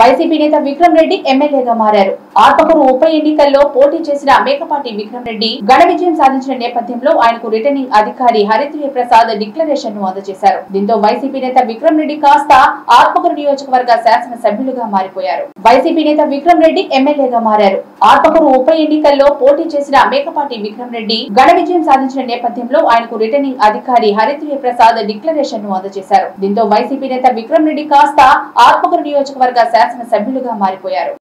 YCP నేత విక్రమ్ రెడ్డి ఎమ్మెల్యేగా మారారు ఆత్మకూరు ఉప ఎన్నికల్లో పోటీ చేసిన మేకపాటి విక్రమ్ రెడ్డి ఘన విజయం సాధించిన నేపథ్యంలో ఆయనకు రిటర్నింగ్ అధికారి హరిత్రి ప్రసాద్ డిక్లరేషన్ ను అందజేశారు దీంతో వైసీపీ నేత విక్రమ్ రెడ్డి కాస్త ఆత్మకూరు నియోజకవర్గ శాసన సభ్యులుగా మారిపోయారు వైసీపీ నేత విక్రమ్ రెడ్డి ఎమ్మెల్యేగా మారారు ఆత్మకూరు ఉప ఎన్నికల్లో పోటీ చేసిన మేకపాటి విక్రమ్ రెడ్డి ఘన విజయం సాధించిన నేపథ్యంలో ఆయనకు రిటర్నింగ్ అధికారి హరిత్రి ప్రసాద్ డిక్లరేషన్ ను అందజేశారు దీంతో వైసీపీ నేత విక్రమ్ రెడ్డి కాస్త ఆత్మకూరు నియోజకవర్గ శాసన సభ్యులుగా మారిపోయారు